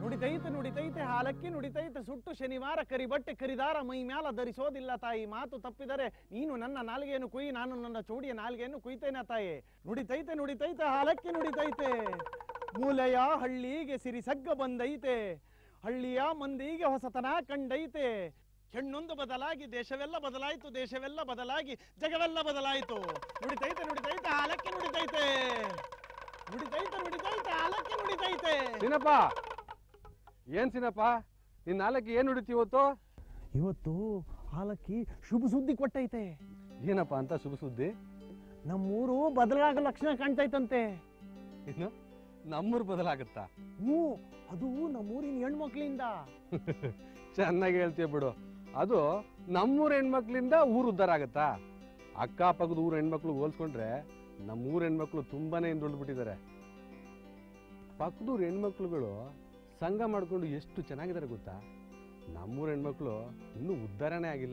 ನುಡಿತೈತೆ ನುಡಿತೈತೆ ಹಾಲಕ್ಕಿ ನುಡಿತೈತೆ ಸುಟ್ಟು ಶನಿವಾರ ಕರಿಬಟ್ಟೆ ಕರಿದಾರ ಮೈ ಮ್ಯಾಲ ಧರಿಸೋದಿಲ್ಲ ತಾಯಿ ಮಾತು ತಪ್ಪಿದರೆ ನೀನು ನನ್ನ ನಾಲಿಗೆಯನ್ನು ಕುಯಿ ನಾನು ನನ್ನ ಚೂಡಿಯ ನಾಲಿಗೆಯನ್ನು ಕುಯ್ತೇನೆ ತಾಯಿ ನುಡಿತೈತೆ ನುಡಿತೈತೆ ಹಾಲಕ್ಕಿ ನುಡಿತೈತೆ ಮೂಲೆಯ ಹಳ್ಳಿಗೆ ಸಿರಿಸಗ್ಗ ಬಂದೈತೆ ಹಳ್ಳಿಯ ಮಂದಿಗೆ ಹೊಸತನ ಕಂಡೈತೆ ಹೆಣ್ಣೊಂದು ಬದಲಾಗಿ ದೇಶವೆಲ್ಲ ಬದಲಾಯಿತು ದೇಶವೆಲ್ಲ ಬದಲಾಗಿ ಜಗವೆಲ್ಲ ಬದಲಾಯಿತು ನುಡಿತೈತೆ ನುಡಿತೈತೆ ಹಾಲಕ್ಕಿ ನುಡಿತೈತೆ ನುಡಿತೈತೆ ನುಡಿತೈತೆ ಹಾಲಕ್ಕಿ ನುಡಿತೈತೆ ಸಿನಪ್ಪ ಏನ್ ಸಿನಪ್ಪ ನಿನ್ ನಾಲ್ಕು ಏನ್ ಹುಡುತಿ ಇವತ್ತು ಇವತ್ತು ಹಾಲಕ್ಕಿ ಶುಭ ಸುದ್ದಿ ಕೊಟ್ಟೈತೆ ಏನಪ್ಪ ಅಂತ ಶುಭ ಸುದ್ದಿ ನಮ್ಮೂರು ಬದಲಾಗೋ ಲಕ್ಷಣ ಕಾಣ್ತೈತಂತೆ ಇನ್ನು ನಮ್ಮೂರ್ ಬದಲಾಗುತ್ತಾ ಹ್ಞೂ ಅದು ನಮ್ಮೂರಿನ ಹೆಣ್ಮಕ್ಳಿಂದ ಚೆನ್ನಾಗಿ ಹೇಳ್ತೀಯ ಬಿಡು ಅದು ನಮ್ಮೂರ್ ಹೆಣ್ಮಕ್ಳಿಂದ ಊರ್ ಉದ್ಧಾರ ಆಗತ್ತಾ ಅಕ್ಕಪಕ್ಕದ ಊರ್ ಹೆಣ್ಮಕ್ಳು ಹೋಲ್ಸ್ಕೊಂಡ್ರೆ ನಮ್ಮೂರ್ ಹೆಣ್ಮಕ್ಳು ತುಂಬಾನೇ ಹಿಂದುಳಿದ್ಬಿಟ್ಟಿದ್ದಾರೆ ಪಕ್ಕದೂರ್ ಹೆಣ್ಮಕ್ಳುಗಳು ಸಂಘ ಮಾಡ್ಕೊಂಡು ಎಷ್ಟು ಚೆನ್ನಾಗಿದ್ದಾರೆ ಗೊತ್ತಾ ನಮ್ಮೂರ್ ಹೆಣ್ಮಕ್ಳು ಇನ್ನೂ ಉದ್ಧಾರನೇ ಆಗಿಲ್ಲ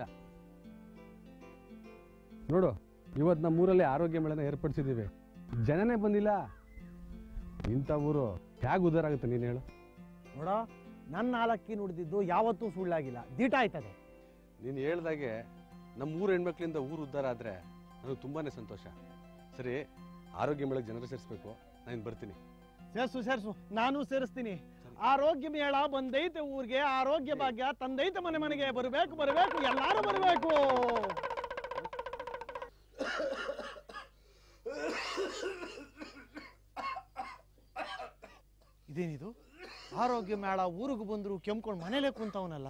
ನೋಡು ಇವತ್ತು ನಮ್ಮೂರಲ್ಲಿ ಆರೋಗ್ಯ ಮೇಳನ ಏರ್ಪಡಿಸಿದ್ದೀವಿ ಜನನೇ ಬಂದಿಲ್ಲ ಇಂಥ ಊರು ಹೇಗೆ ಉದ್ಧಾರ ಆಗುತ್ತೆ ನೀನು ಹೇಳು ನೋಡ ನನ್ನ ಹಾಲಕ್ಕಿ ನುಡಿದಿದ್ದು ಯಾವತ್ತೂ ಸುಳ್ಳಾಗಿಲ್ಲ ದಿಟ ಆಯ್ತದೆ ನೀನು ಹೇಳ್ದಾಗೆ ನಮ್ಮ ಊರು ಹೆಣ್ಮಕ್ಳಿಂದ ಊರು ಉದ್ಧಾರ ಆದರೆ ನನಗೆ ತುಂಬಾನೇ ಸಂತೋಷ ಸರಿ ಆರೋಗ್ಯ ಮೇಳಕ್ಕೆ ಜನರು ಸೇರಿಸ್ಬೇಕು ನಾನು ಬರ್ತೀನಿ ಸೇರ್ಸು ಸೇರ್ಸು ನಾನು ಸೇರಿಸ್ತೀನಿ ಆರೋಗ್ಯ ಮೇಳ ಬಂದೈತೆ ಊರಿಗೆ ಆರೋಗ್ಯ ಭಾಗ್ಯ ತಂದೈತೆ ಮನೆ ಮನೆಗೆ ಬರಬೇಕು ಬರಬೇಕು ಎಲ್ಲಾರು ಬರಬೇಕು ಇದೇನಿದು ಆರೋಗ್ಯ ಮೇಳ ಊರಿಗೆ ಬಂದ್ರು ಕೆಮ್ಕೊಂಡು ಮನೇಲೆ ಕುಂತವನಲ್ಲ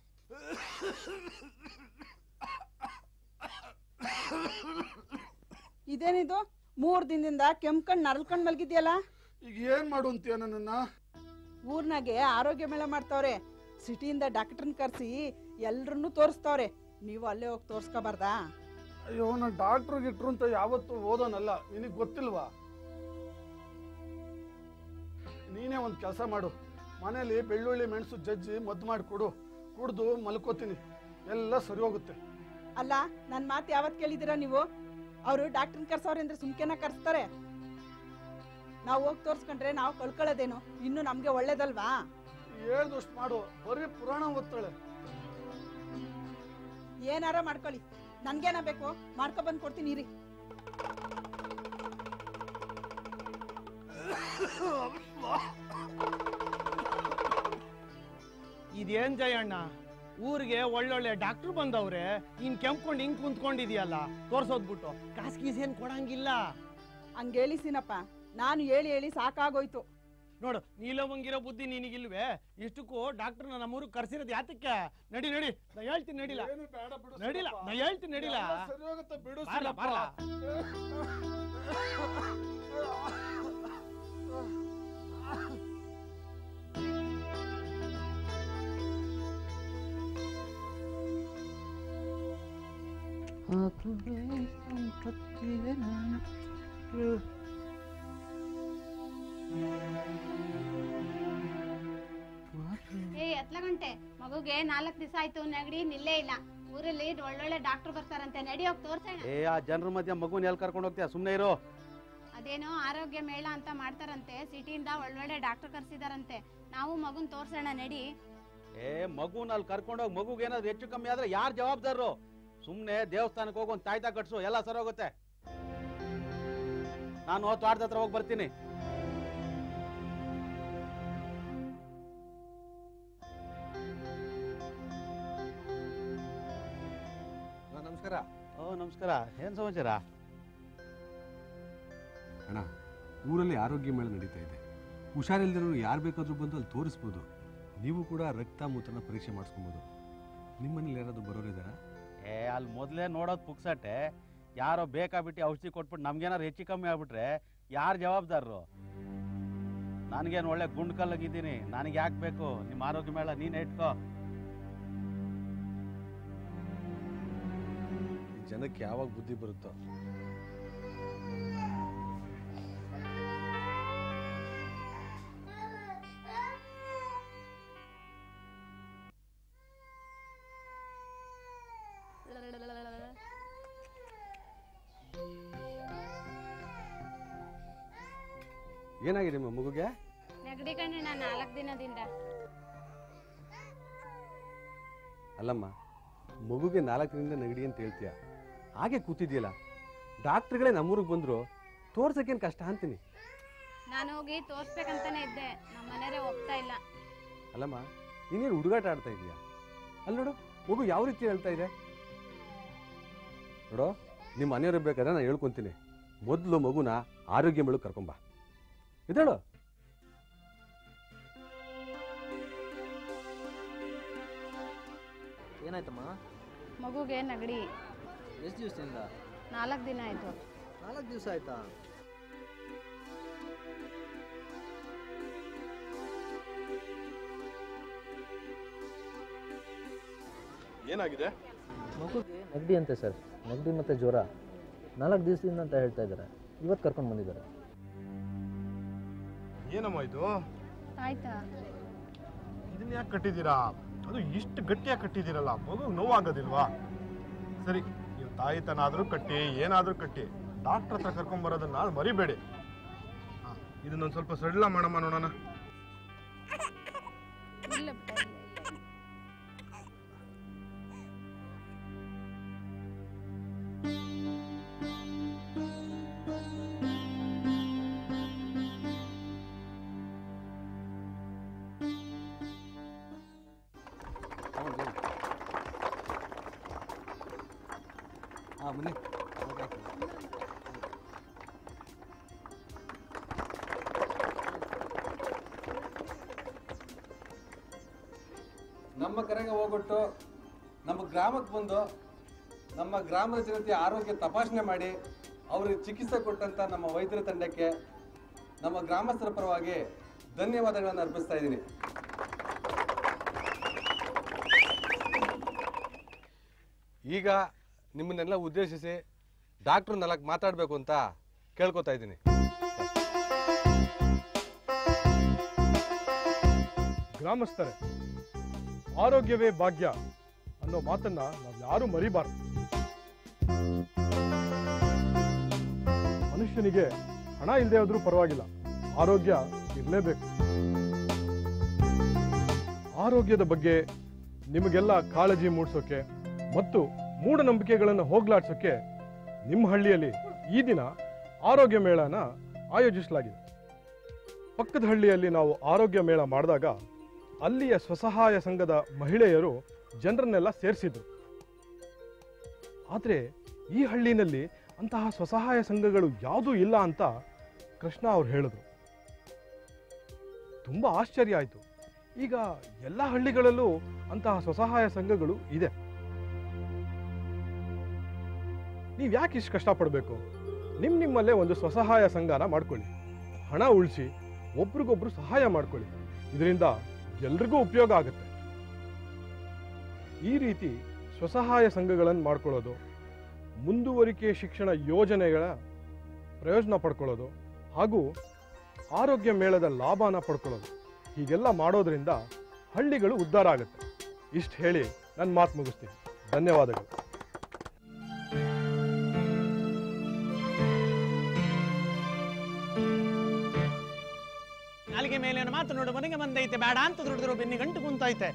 ಇದೇನಿದು ಮೂರ್ ದಿನದಿಂದ ಕೆಮ್ಕಂಡ್ ನರಳ್ಕೊಂಡ್ ಮಲ್ಗಿದ್ಯಲ್ಲ ಈಗ ಏನ್ ಮಾಡು ಅಂತೀಯ ನನ್ನನ್ನ ಊರ್ನಾಗೆ ಆರೋಗ್ಯ ಮೇಳ ಮಾಡ್ತಾವ್ರೆ ಸಿಟಿಯಿಂದ ಡಾಕ್ಟರ್ನ ಕರ್ಸಿ ಎಲ್ರನ್ನೂ ತೋರಿಸ್ತಾವ್ರೆ ನೀವು ಅಲ್ಲೇ ಹೋಗಿ ತೋರ್ಸ್ಕೊಬಾರ್ದಾ ಅಯ್ಯೋ ನಾನು ಡಾಕ್ಟ್ರು ಗಿಟ್ರು ಅಂತ ಯಾವತ್ತೂ ಓದೋನಲ್ಲ ನಿನಗೆ ಗೊತ್ತಿಲ್ವಾ ನೀನೇ ಒಂದು ಕೆಲಸ ಮಾಡು ಮನೇಲಿ ಬೆಳ್ಳುಳ್ಳಿ ಮೆಣಸು ಜಜ್ಜಿ ಮದ್ದು ಮಾಡಿ ಕೊಡು ಕುಡ್ದು ಮಲ್ಕೋತೀನಿ ಎಲ್ಲ ಸರಿ ಹೋಗುತ್ತೆ ಅಲ್ಲ ನನ್ ಮಾತು ಯಾವತ್ ಕೇಳಿದಿರ ನೀವು ಅವರು ಡಾಕ್ಟರ್ನ ಕರ್ಸವ್ರೆ ಅಂದ್ರೆ ಸುಮ್ಕೆನ ಕರ್ಸ್ತಾರೆ ನಾವು ಹೋಗಿ ತೋರ್ಸ್ಕೊಂಡ್ರೆ ನಾವು ಕಳ್ಕೊಳ್ಳೋದೇನು ಇನ್ನು ನಮ್ಗೆ ಒಳ್ಳೇದಲ್ವಾ ಹೇಳ್ದಷ್ಟು ಮಾಡು ಬರೀ ಪುರಾಣ ಓದ್ತಾಳೆ ಏನಾರ ಮಾಡ್ಕೊಳ್ಳಿ ನನ್ಗೇನ ಬೇಕು ಮಾಡ್ಕೊ ಬಂದ್ ಕೊಡ್ತೀನಿ ಇರಿ ಇದೇನ್ ಜಯಣ್ಣ ಊರಿಗೆ ಒಳ್ಳೊಳ್ಳೆ ಡಾಕ್ಟರ್ ಬಂದವ್ರೆ ಇನ್ ಕೆಂಪ್ಕೊಂಡು ಹಿಂಗ್ ಕುಂತ್ಕೊಂಡಿದ್ಯಲ್ಲ ತೋರ್ಸೋದ್ ಬಿಟ್ಟು ಕಾಸ್ ಗೀಸ್ ಏನ್ ಕೊಡಂಗಿಲ್ಲ ಹಂಗ ಹೇಳಿಸಿನಪ್ಪ ನಾನು ಹೇಳಿ ಹೇಳಿ ಸಾಕಾಗೋಯ್ತು ನೋಡು ನೀಲವಂಗಿರೋ ಬುದ್ಧಿ ನಿನಗಿಲ್ವೇ ಇಷ್ಟಕ್ಕೂ ಡಾಕ್ಟರ್ ನಮ್ಮೂರಿಗೆ ಕರ್ಸಿರೋದು ಯಾತಕ್ಕೆ ನಡಿ ನಡಿ ನಾ ಹೇಳ್ತೀನಿ ನಡಿಲ್ಲ ಏನು ಬೇಡ ಬಿಡು ನಡಿಲ್ಲ ಶಿವಪ್ಪ. ನಾ ಹೇಳ್ತೀನಿ ನಡಿಲ್ಲ ಎಲ್ಲ ಸರಿ ಹೋಗುತ್ತೆ ಬಿಡು ಬಾರ್ಲ, ಶಿವಪ್ಪ. ಬಾರ್ಲ. ಏ ಎತ್ಲ ಗಂಟೆ ಮಗುಗೆ ನಾಲ್ಕು ದಿವಸ ಆಯ್ತು ನೆಗಡಿ ನಿಲ್ಲೇ ಇಲ್ಲ ಊರಲ್ಲಿ ಒಳ್ಳೊಳ್ಳೆ ಡಾಕ್ಟರ್ ಬರ್ತಾರಂತೆ ನಡಿ ಹೋಗಿ ತೋರ್ಸೋಣ ಏ ಆ ಜನರ ಮಧ್ಯ ಮಗುನ ಎಲ್ಲಿ ಕರ್ಕೊಂಡು ಹೋಗ್ತೀಯ ಸುಮ್ಮನೆ ಇರು ಅದೇನೋ ಆರೋಗ್ಯ ಮೇಳ ಅಂತ ಮಾಡ್ತಾರಂತೆ ಸಿಟಿಯಿಂದ ಒಳ್ಳೊಳ್ಳೆ ಡಾಕ್ಟರ್ ಕರ್ಸಿದಾರಂತೆ ನಾವು ಮಗುನ್ ತೋರ್ಸೋಣ ನಡಿ ಏ ಮಗುನ ಅಲ್ಲಿ ಕರ್ಕೊಂಡೋಗಿ ಮಗುಗೆ ಏನಾದ್ರು ಹೆಚ್ಚು ಕಮ್ಮಿ ಆದ್ರೆ ಯಾರು ಜವಾಬ್ದಾರರು ಸುಮ್ಮನೆ ದೇವಸ್ಥಾನಕ್ಕೆ ಹೋಗಿ ಒಂದು ತಾಯ್ತಾ ಕಟ್ಸು ಎಲ್ಲ ಸರಿ ಹೋಗುತ್ತೆ ನಾನು ತೋಟದ ಹತ್ರ ಹೋಗಿ ಬರ್ತೀನಿ ಅಣ್ಣ, ನಮಸ್ಕಾರ ಓ ನಮಸ್ಕಾರ ಏನ್ ಸಮಾಚಾರ ಅಣ್ಣ ಊರಲ್ಲಿ ಆರೋಗ್ಯ ಮೇಳ ನಡೀತಾ ಇದೆ ಹುಷಾರಿಲ್ದಿರೋರು ಯಾರು ಬೇಕಾದ್ರೂ ಬಂದು ಅಲ್ಲಿ ತೋರಿಸ್ಬೋದು ನೀವು ಕೂಡ ರಕ್ತ ಮೂತ್ರನ ಪರೀಕ್ಷೆ ಮಾಡಿಸ್ಕೊಬೋದು ನಿಮ್ಮನೇಲಿ ಯಾರಾದ್ರೂ ಬರೋರಿದ್ದಾರಾ ಏ ಅಲ್ಲಿ ಮೊದಲೇ ನೋಡೋದು ಪುಕ್ಸಟ್ಟೆ ಯಾರೋ ಬೇಕಾಬಿಟ್ಟು ಔಷಧಿ ಕೊಟ್ಬಿಟ್ಟು ನಮ್ಗೇನಾದ್ರು ಹೆಚ್ಚು ಕಮ್ಮಿ ಆಗ್ಬಿಟ್ರೆ ಯಾರು ಜವಾಬ್ದಾರರು ನನಗೇನು ಒಳ್ಳೆ ಗುಂಡ್ ಕಲ್ಲಾಗಿದ್ದೀನಿ ನನಗೆ ಯಾಕೆ ಬೇಕು ನಿಮ್ಮ ಆರೋಗ್ಯ ಮೇಳ ನೀನೇ ಇಟ್ಕೋ ಈ ಜನಕ್ಕೆ ಯಾವಾಗ ಬುದ್ಧಿ ಬರುತ್ತೋ ಏನಾಗಿದೆ ನಿಮ್ಮ ಮಗುಗೆ ನೆಗಡಿ ಕಣ್ಣ ನಾಲ್ಕು ದಿನದಿಂದ ಅಲ್ಲಮ್ಮ ಮಗುಗೆ ನಾಲ್ಕರಿಂದ ನೆಗಡಿ ಅಂತ ಹೇಳ್ತೀಯ ಹಾಗೆ ಕೂತಿದ್ಯಲ್ಲ ಡಾಕ್ಟ್ರುಗಳೇ ನಮ್ಮೂರಿಗೆ ಬಂದರು ತೋರ್ಸಕ್ಕೇನು ಕಷ್ಟ ಅಂತೀನಿ ನಾನು ಹೋಗಿ ತೋರ್ಸ್ಬೇಕಂತಾನೆ ಇದ್ದೆ ನಮ್ಮ ಮನೆಯವರೇ ಒಪ್ತಾ ಇಲ್ಲ ಅಲ್ಲಮ್ಮ ನೀನೇನು ಹುಡುಗಾಟ ಆಡ್ತಾ ಇದೀಯಾ ಅಲ್ಲಿ ನೋಡು ಮಗು ಯಾವ ರೀತಿ ಹೇಳ್ತಾ ಇದೆ ನೋಡು ನಿಮ್ಮ ಮನೆಯವ್ರಿಗೆ ಬೇಕಾದ್ರೆ ನಾನು ಹೇಳ್ಕೊಂತೀನಿ ಮೊದಲು ಮಗುನ ಆರೋಗ್ಯ ಮೇಳು ಕರ್ಕೊಂಬ ಇದೇಳು ಏನಾಯ್ತಮ್ಮ ಮಗುಗೆ ನೆಗಡಿ ಎಷ್ಟು ದಿವಸದಿಂದ ನಾಲ್ಕು ದಿನ ಆಯ್ತು ನಾಲ್ಕು ದಿವಸ ಆಯ್ತಾ ಏನಾಗಿದೆ ಮಗುಗೆ ನೆಗಡಿ ಅಂತೆ ಸರ್ ನೆಗಡಿ ಮತ್ತು ಜ್ವರ ನಾಲ್ಕು ದಿವಸದಿಂದ ಅಂತ ಹೇಳ್ತಾ ಇದ್ದಾರೆ ಇವತ್ತು ಕರ್ಕೊಂಡು ಬಂದಿದ್ದಾರೆ ಏನಮ್ಮ ಇದು ಆಯ್ತಾ ಇದನ್ನ ಯಾಕೆ ಕಟ್ಟಿದ್ದೀರಾ ಅದು ಇಷ್ಟು ಗಟ್ಟಿಯಾಗಿ ಕಟ್ಟಿದ್ದೀರಲ್ಲ ಮಗು ನೋವಾಗೋದಿಲ್ವಾ ಸರಿ ನೀವು ತಾಯಿ ತನಾದ್ರೂ ಕಟ್ಟಿ ಏನಾದ್ರೂ ಕಟ್ಟಿ ಡಾಕ್ಟರ್ ಹತ್ರ ಕರ್ಕೊಂಡ್ ಬರೋದನ್ನ ಮರಿಬೇಡಿ ಹಾ, ಇದನ್ನೊಂದ್ ಸ್ವಲ್ಪ ಸಡಿಲ ಮಾಡಮ್ಮ ನೋಡೋಣ ಇಲ್ಲ ಬಿಡ ಇಲ್ಲ ಇಲ್ಲ ಹಾಂ ಬನ್ನಿ ನಮ್ಮ ಕರೆಗೆ ಹೋಗ್ಬಿಟ್ಟು ನಮ್ಮ ಗ್ರಾಮಕ್ಕೆ ಬಂದು ನಮ್ಮ ಗ್ರಾಮದ ಜನತೆಯ ಆರೋಗ್ಯ ತಪಾಸಣೆ ಮಾಡಿ ಅವ್ರಿಗೆ ಚಿಕಿತ್ಸೆ ಕೊಟ್ಟಂತ ನಮ್ಮ ವೈದ್ಯರ ತಂಡಕ್ಕೆ ನಮ್ಮ ಗ್ರಾಮಸ್ಥರ ಪರವಾಗಿ ಧನ್ಯವಾದಗಳನ್ನು ಅರ್ಪಿಸ್ತಾ ಇದ್ದೀನಿ ಈಗ ನಿಮ್ಮನ್ನೆಲ್ಲ ಉದ್ದೇಶಿಸಿ ಡಾಕ್ಟ್ರು ನಾಲ್ಕು ಮಾತಾಡಬೇಕು ಅಂತ ಕೇಳ್ಕೊತಾ ಇದ್ದೀನಿ ಗ್ರಾಮಸ್ಥರೇ ಆರೋಗ್ಯವೇ ಭಾಗ್ಯ ಅನ್ನೋ ಮಾತನ್ನ ನಾವು ಯಾರು ಮರಿಬಾರ್ದು ಮನುಷ್ಯನಿಗೆ ಹಣ ಇಲ್ಲದೆ ಹೋದ್ರೂ ಪರವಾಗಿಲ್ಲ ಆರೋಗ್ಯ ಇರಲೇಬೇಕು ಆರೋಗ್ಯದ ಬಗ್ಗೆ ನಿಮಗೆಲ್ಲ ಕಾಳಜಿ ಮೂಡಿಸೋಕೆ ಮತ್ತು ಮೂಢನಂಬಿಕೆಗಳನ್ನು ಹೋಗ್ಲಾಡ್ಸೋಕೆ ನಿಮ್ಮ ಹಳ್ಳಿಯಲ್ಲಿ ಈ ದಿನ ಆರೋಗ್ಯ ಮೇಳನ ಆಯೋಜಿಸಲಾಗಿದೆ ಪಕ್ಕದ ಹಳ್ಳಿಯಲ್ಲಿ ನಾವು ಆರೋಗ್ಯ ಮೇಳ ಮಾಡಿದಾಗ ಅಲ್ಲಿಯ ಸ್ವಸಹಾಯ ಸಂಘದ ಮಹಿಳೆಯರು ಜನರನ್ನೆಲ್ಲ ಸೇರಿಸಿದ್ರು ಆದರೆ ಈ ಹಳ್ಳಿನಲ್ಲಿ ಅಂತಹ ಸ್ವಸಹಾಯ ಸಂಘಗಳು ಯಾವುದೂ ಇಲ್ಲ ಅಂತ ಕೃಷ್ಣ ಅವ್ರು ಹೇಳಿದ್ರು ತುಂಬ ಆಶ್ಚರ್ಯ ಆಯಿತು ಈಗ ಎಲ್ಲ ಹಳ್ಳಿಗಳಲ್ಲೂ ಅಂತಹ ಸ್ವಸಹಾಯ ಸಂಘಗಳು ಇದೆ ನೀವು ಯಾಕೆ ಇಷ್ಟು ಕಷ್ಟಪಡಬೇಕು ನಿಮ್ಮ ನಿಮ್ಮಲ್ಲೇ ಒಂದು ಸ್ವಸಹಾಯ ಸಂಘನ ಮಾಡ್ಕೊಳ್ಳಿ ಹಣ ಉಳಿಸಿ ಒಬ್ರಿಗೊಬ್ರು ಸಹಾಯ ಮಾಡ್ಕೊಳ್ಳಿ ಇದರಿಂದ ಎಲ್ರಿಗೂ ಉಪಯೋಗ ಆಗುತ್ತೆ ಈ ರೀತಿ ಸ್ವಸಹಾಯ ಸಂಘಗಳನ್ನು ಮಾಡ್ಕೊಳ್ಳೋದು ಮುಂದುವರಿಕೆ ಶಿಕ್ಷಣ ಯೋಜನೆಗಳ ಪ್ರಯೋಜನ ಪಡ್ಕೊಳ್ಳೋದು ಹಾಗೂ ಆರೋಗ್ಯ ಮೇಳದ ಲಾಭನ ಪಡ್ಕೊಳ್ಳೋದು ಹೀಗೆಲ್ಲ ಮಾಡೋದ್ರಿಂದ ಹಳ್ಳಿಗಳು ಉದ್ಧಾರ ಆಗುತ್ತೆ ಇಷ್ಟು ಹೇಳಿ ನನ್ನ ಮಾತು ಮುಗಿಸ್ತೀನಿ ಧನ್ಯವಾದಗಳು ನಾಲಿಗೆ ಮೇಲಿನ ಮಾತು ನೋಡು ಮನೆಗೆ ಬಂದೈತೆ ಬೇಡ ಅಂತ ದುಡಿದ್ರು ಬೆನ್ನಿ ಗಂಟು ಕುಂತೈತೆ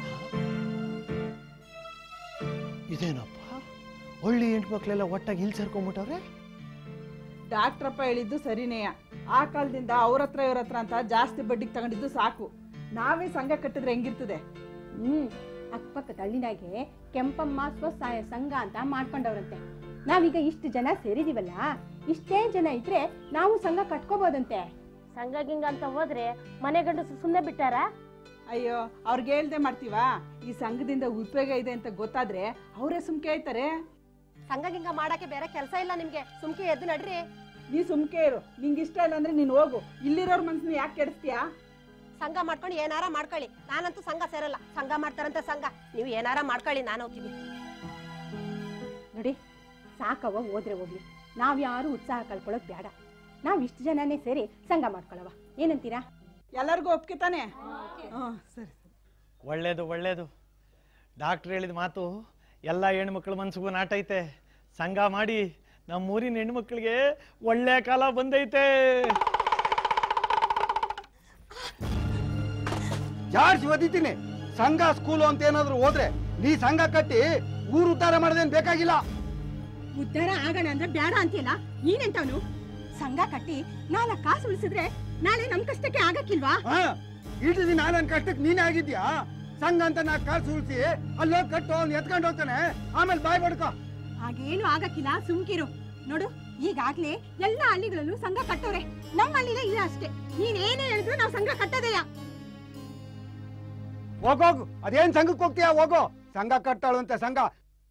ಇದೇನಪ್ಪ ಒಳ್ಳೆ ಹೆಣ್ಮಕ್ಳೆಲ್ಲ ಒಟ್ಟಾಗಿ ಇಲ್ಲಿ ಸೇರ್ಕೊಂಡ್ಬಿಟ್ಟವ್ರೆ ಡಾಕ್ಟ್ರಪ್ಪ ಹೇಳಿದ್ದು ಸರಿನೇಯ ಆ ಕಾಲದಿಂದ ಅವ್ರ ಹತ್ರ ಇವ್ರ ಹತ್ರ ಅಂತ ಜಾಸ್ತಿ ಬಡ್ಡಿಗೆ ತಗೊಂಡಿದ್ದು ಸಾಕು ನಾವೇ ಸಂಘ ಕಟ್ಟಿದ್ರೆ ಹೆಂಗಿರ್ತದೆ ಹ್ಮ್ ಅಕ್ಕಪಕ್ಕದ ಹಳ್ಳಿನಾಗೆ ಕೆಂಪಮ್ಮ ಸ್ವಸಹಾಯ ಸಂಘ ಅಂತ ಮಾಡ್ಕೊಂಡವ್ರಂತೆ ನಾವೀಗ ಇಷ್ಟು ಜನ ಸೇರಿದೀವಲ್ಲ ಇಷ್ಟೇ ಜನ ಇದ್ರೆ ನಾವು ಸಂಘ ಕಟ್ಕೋಬೋದಂತೆ ಸಂಘ ಗಿಂಗ ಅಂತ ಹೋದ್ರೆ ಮನೆ ಗಂಡಸರು ಸುಮ್ಮನೆ ಬಿಟ್ಟಾರ ಅಯ್ಯೋ ಅವ್ರಿಗೆ ಹೇಳ್ದೆ ಮಾಡ್ತೀವಾ ಈ ಸಂಘದಿಂದ ಉಪಯೋಗ ಇದೆ ಅಂತ ಗೊತ್ತಾದ್ರೆ ಅವರೇ ಸುಮ್ಕೆ ಆಯ್ತಾರೆ ಸಂಘ ಗಿಂಗ ಮಾಡಕ್ಕೆ ಬೇರೆ ಕೆಲಸ ಇಲ್ಲ ನಿಮ್ಗೆ ಸುಮ್ಕೆ ಎದ್ದು ನಡ್ರಿ ನೀ ಸುಮ್ಕೆ ಇರು ನಿಂಗೆ ಇಷ್ಟ ಇಲ್ಲ ಅಂದ್ರೆ ನೀನು ಹೋಗು ಇಲ್ಲಿರೋರ್ ಮನ್ಸನ್ನ ಯಾಕೆ ಕೆಡಿಸ್ತೀಯಾ ಸಂಘ ಮಾಡ್ಕೊಂಡು ಏನಾರ ಮಾಡ್ಕೊಳ್ಳಿ ನಾನಂತೂ ಸಂಘ ಸೇರಲ್ಲ ಸಂಘ ಮಾಡ್ತಾರಂತ ಸಂಘ ನೀವು ಏನಾರ ಮಾಡ್ಕೊಳ್ಳಿ ನಾನು ಹೋಗ್ತೀನಿ ನೋಡಿ ಸಾಕವ್ವ ಹೋದ್ರೆ ಹೋಗ್ಲಿ ನಾವ್ ಯಾರು ಉತ್ಸಾಹ ಕಳ್ಕೊಳ್ಳೋದು ಬೇಡ ನಾವ್ ಇಷ್ಟು ಜನನೇ ಸೇರಿ ಸಂಘ ಮಾಡ್ಕೊಳ್ಳವ ಏನಂತೀರಾ ಎಲ್ಲರಿಗೂ ಒಪ್ಕೆ ತಾನೆ ಹ್ಮ್ ಸರಿ ಒಳ್ಳೇದು ಒಳ್ಳೇದು ಡಾಕ್ಟ್ರ್ ಹೇಳಿದ ಮಾತು ಎಲ್ಲ ಹೆಣ್ಮಕ್ಳ ಮನ್ಸಿಗೂ ನಾಟೈತೆ ಸಂಘ ಮಾಡಿ ನಮ್ಮೂರಿನ ಹೆಣ್ಮಕ್ಳಿಗೆ ಒಳ್ಳೆ ಕಾಲ ಬಂದೈತೆ ಜಾಡ್ಸಿ ಒದಿತೀನಿ ಸಂಘ ಸ್ಕೂಲು ಅಂತ ಏನಾದ್ರು ಹೋದ್ರೆ ನೀ ಸಂಘ ಕಟ್ಟಿ ಊರು ಉದ್ಧಾರ ಮಾಡೋದೇನ್ ಬೇಕಾಗಿಲ್ಲ ಉದ್ಧಾರ ಆಗೋಣ ಅಂದ್ರೆ ಬೇಡ ಅಂತೀಯಲ್ಲ ನೀನೆಂತವನು ಸಂಘ ಕಟ್ಟಿ ನಾಲ್ಕು ಕಾಸು ಉಳಿಸಿದ್ರೆ ನಾಳೆ ನಮ್ ಕಷ್ಟಕ್ಕೆ ಆಗಕ್ಕಿಲ್ವಾ ಹಾ ಇಷ್ಟು ದಿನ ನನ್ನ ಕಷ್ಟಕ್ಕೆ ನೀನೇ ಆಗಿದ್ಯಾ ಸಂಘ ಅಂತ ನಾ ಕಾಸು ಉಳಿಸಿ ಅಲ್ಲೋಗಿ ಕಟ್ಟು ಅವ್ನು ಎತ್ಕೊಂಡು ಹೋಗ್ತಾನೆ ಆಮೇಲೆ ಬಾಯ್ ಬಡ್ಕೋ ಹಾಗೇನು ಆಗಕ್ಕಿಲ್ಲ ಸುಮ್ಕಿರು ನೋಡು ಈಗಾಗ್ಲೇ ಎಲ್ಲ ಹಳ್ಳಿಗಳಲ್ಲೂ ಸಂಘ ಕಟ್ಟವ್ರೆ ನಮ್ಮ ಹಳ್ಳಿಲೇ ಇಲ್ಲ ಅಷ್ಟೇ ನೀನೇನೇ ಹೇಳಿದ್ರು ನಾವು ಸಂಘ ಕಟ್ಟೋದೆಯಾ ಹೋಗೋಗು ಅದೇನ್ ಸಂಘಕ್ಕೆ ಹೋಗ್ತೀಯಾ ಹೋಗೋ ಸಂಘ ಕಟ್ಟಾಳು ಅಂತ ಸಂಘ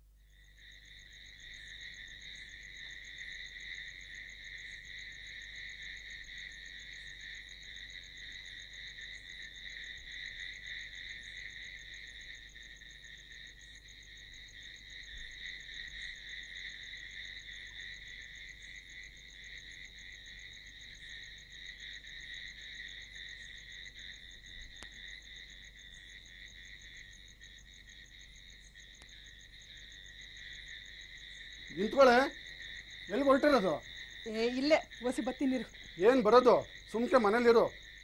ನಿಂತ್ಕೊಳ್ಳೆ ಎಲ್ಲಿ ಹೊರಟಿರೋದು ಏ ಇಲ್ಲೇ ಓಸಿ ಬತ್ತೀನಿರು ಏನ್ ಬರೋದು ಸುಮ್ಕೆ ಮನೇಲಿರು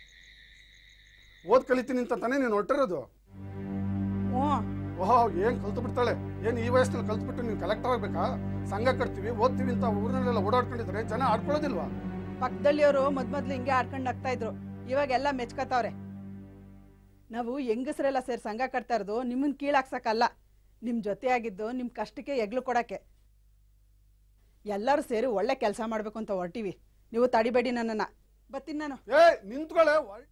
ಓದ್ ಕಲಿತೀನಿ ಅಂತ ತಾನೇ ನೀನು ಹೊರಟಿರೋದು ಹ್ಞೂ ಓಹೋ ಏನ್ ಕಲ್ತು ಬಿಡ್ತಾಳೆ ಏನ್ ಈ ವಯಸ್ಸಿನಲ್ಲಿ ಕಲ್ತ್ಬಿಟ್ಟು ನೀನು ಕಲೆಕ್ಟರ್ ಆಗ್ಬೇಕಾ ಸಂಘ ಕಟ್ತೀವಿ ಓದ್ತೀವಿ ಅಂತ ಊರಿನಲ್ಲೆಲ್ಲ ಓಡಾಡ್ಕೊಂಡಿದ್ರೆ ಜನ ಆಡ್ಕೊಳ್ಳೋದಿಲ್ವಾ ಪಕ್ಕದಲ್ಲಿಯವರು ಮೊದ್ಮೊದ್ಲು ಹಿಂಗೆ ಆಡ್ಕೊಂಡು ಆಗ್ತಾ ಇದ್ರು ಇವಾಗೆಲ್ಲ ಮೆಚ್ಕೋತಾವ್ರೆ ನಾವು ಹೆಂಗಸರೆಲ್ಲ ಸೇರಿ ಸಂಘ ಕಟ್ತಾ ಇರೋದು ನಿಮ್ಮನ್ನ ಕೀಳಾಕ್ಸಕ್ಕಲ್ಲ ನಿಮ್ಮ ಜೊತೆ ಆಗಿದ್ದು ನಿಮ್ಮ ಕಷ್ಟಕ್ಕೆ ಎಗ್ಲು ಕೊಡಕ್ಕೆ ಎಲ್ಲರೂ ಸೇರಿ ಒಳ್ಳೆ ಕೆಲಸ ಮಾಡಬೇಕು ಅಂತ ಹೊರಟಿವಿ ನೀವು ತಡಿಬೇಡಿ ನನ್ನನ್ನು ಬತ್ತೀನಿ ನಾನು ಏ ನಿಂತ್ಕೊಳ್ಳೆ ಒಳ್-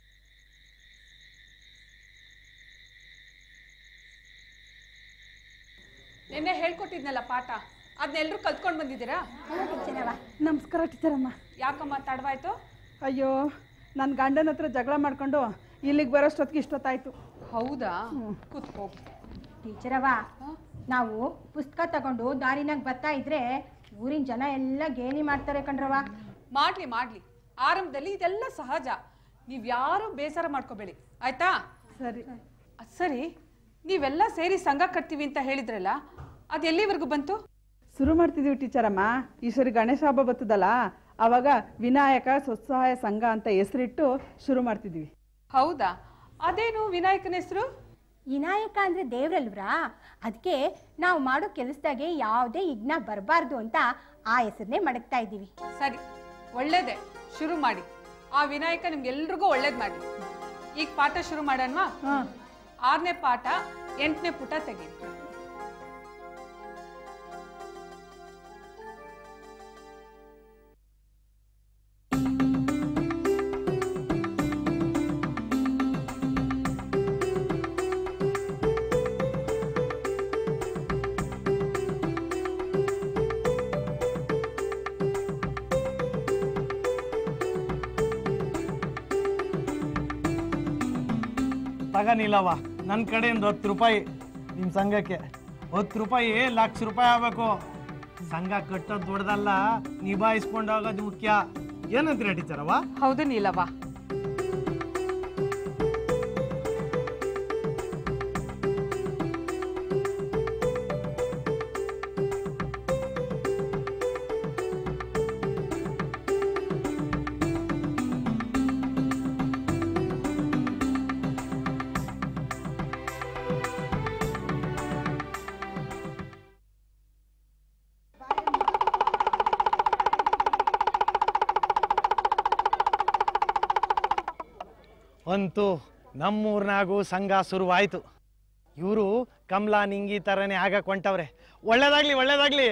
ನಿನ್ನೆ ಹೇಳ್ಕೊಟ್ಟಿದ್ನಲ್ಲ ಪಾಠ ಅದನ್ನೆಲ್ಲರೂ ಕಲ್ತ್ಕೊಂಡು ಬಂದಿದ್ದೀರಾ ನಮಸ್ಕಾರ ಟೀಚರಮ್ಮ ಯಾಕಮ್ಮ ತಡವಾಯ್ತು ಅಯ್ಯೋ ನನ್ನ ಗಂಡನ ಹತ್ರ ಜಗಳ ಮಾಡ್ಕೊಂಡು ಇಲ್ಲಿಗೆ ಬರೋಷ್ಟೊತ್ತಿಗೆ ಇಷ್ಟೊತ್ತಾಯ್ತು ಹೌದಾ ಕೂತ್ಕೋ ಟೀಚರವ ನಾವು ಪುಸ್ತಕ ತಗೊಂಡು ದಾರಿನಾಗ ಬರ್ತಾ ಇದ್ರೆ ಊರಿನ ಜನ ಎಲ್ಲ ಗೇಲಿ ಮಾಡ್ತಾರೆ ಕಣ್ರವ ಮಾಡ್ಲಿ ಮಾಡ್ಲಿ ಆರಂಭದಲ್ಲಿ ಇದೆಲ್ಲ ಸಹಜ ನೀವ್ ಯಾರು ಬೇಸರ ಮಾಡ್ಕೋಬೇಡಿ ಆಯ್ತಾ ಸರಿ ಅದ್ ಸರಿ ನೀವೆಲ್ಲ ಸೇರಿ ಸಂಘ ಕಟ್ತೀವಿ ಅಂತ ಹೇಳಿದ್ರಲ್ಲ ಅದು ಎಲ್ಲಿವರೆಗೂ ಬಂತು ಶುರು ಮಾಡ್ತಿದೀವಿ ಟೀಚರಮ್ಮ ಈ ಸರಿ ಗಣೇಶ ಹಬ್ಬ ಬರ್ತದಲ್ಲ ಅವಾಗ ವಿನಾಯಕ ಸ್ವಸಹಾಯ ಸಂಘ ಅಂತ ಹೆಸರಿಟ್ಟು ಶುರು ಮಾಡ್ತಿದೀವಿ ಹೌದಾ ಅದೇನು ವಿನಾಯಕನ ಹೆಸರು ವಿನಾಯಕ ಅಂದ್ರೆ ದೇವ್ರಲ್ವ್ರಾ ಅದಕ್ಕೆ ನಾವು ಮಾಡೋ ಕೆಲಸದಾಗೆ ಯಾವುದೇ ವಿಘ್ನ ಬರಬಾರ್ದು ಅಂತ ಆ ಹೆಸರನ್ನೇ ಮಡಗ್ತಾ ಇದ್ದೀವಿ ಸರಿ ಒಳ್ಳೇದೆ ಶುರು ಮಾಡಿ ಆ ವಿನಾಯಕ ನಿಮ್ಗೆಲ್ರಿಗೂ ಒಳ್ಳೇದ್ ಮಾಡಿ ಈಗ ಪಾಠ ಶುರು ಮಾಡೋಣವಾ ಆರನೇ ಪಾಠ ಎಂಟನೇ ಪುಟ ತೆಗೀರಿ ತಗನಿಲ್ಲವ ನನ್ನ ಕಡೆಯಿಂದ ಹತ್ತು ರೂಪಾಯಿ ನಿಮ್ಮ ಸಂಘಕ್ಕೆ ಹತ್ತು ರೂಪಾಯಿ ಲಕ್ಷ ರೂಪಾಯಿ ಆಗಬೇಕು ಸಂಘ ಕಟ್ಟೋದು ದೊಡ್ಡದಲ್ಲ ನಿಭಾಯಿಸ್ಕೊಂಡು ಹೋಗೋದು ಮುಖ್ಯ ಏನಂತೀರ ಟೀಚರವ ಹೌದು ನೀಲವ್ವ ಅಂತೂ ನಮ್ಮೂರ್ನಾಗೂ ಸಂಘ ಶುರುವಾಯ್ತು ಇವರು ಕಮಲಾ ನಿಂಗಿ ಥರನೇ ಆಗಕ್ಕೆ ಹೊಂಟವ್ರೆ ಒಳ್ಳೇದಾಗ್ಲಿ ಒಳ್ಳೇದಾಗ್ಲಿ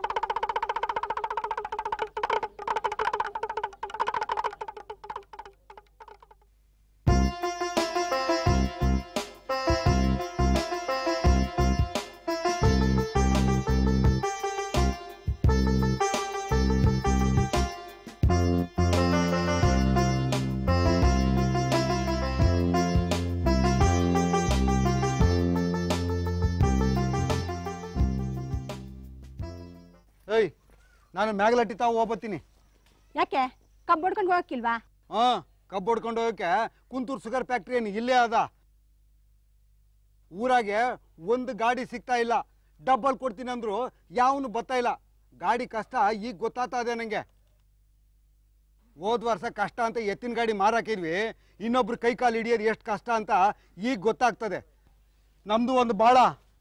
ಏಯ್ ನಾನು ಮ್ಯಾಗ್ಲಟ್ಟಿ ತಾವು ಹೋಗ್ಬತ್ತೀನಿ ಯಾಕೆ ಕಬ್ಬು ಹೊಡ್ಕೊಂಡು ಹೋಗಕ್ಕಿಲ್ವಾ ಹಾ ಕಬ್ಬು ಹೊಡ್ಕೊಂಡು ಹೋಗಕ್ಕೆ ಕುಂತೂರು ಶುಗರ್ ಫ್ಯಾಕ್ಟ್ರಿ ಏನು ಇಲ್ಲೇ ಅದ ಊರಾಗೆ ಒಂದು ಗಾಡಿ ಸಿಗ್ತಾ ಇಲ್ಲ ಡಬ್ಬಲ್ ಕೊಡ್ತೀನಿ ಅಂದ್ರು ಯಾವನು ಬರ್ತಾ ಇಲ್ಲ ಗಾಡಿ ಕಷ್ಟ ಈಗ ಗೊತ್ತಾಗ್ತಾ ಇದೆ ನಂಗೆ ಹೋದ್ ವರ್ಷ ಕಷ್ಟ ಅಂತ ಎತ್ತಿನ ಗಾಡಿ ಮಾರಾಕಿದ್ವಿ ಇನ್ನೊಬ್ರು ಕೈ ಕಾಲು ಹಿಡಿಯೋದು ಎಷ್ಟು ಕಷ್ಟ ಅಂತ ಈಗ ಗೊತ್ತಾಗ್ತದೆ ನಮ್ದು ಒಂದು ಬಾಳ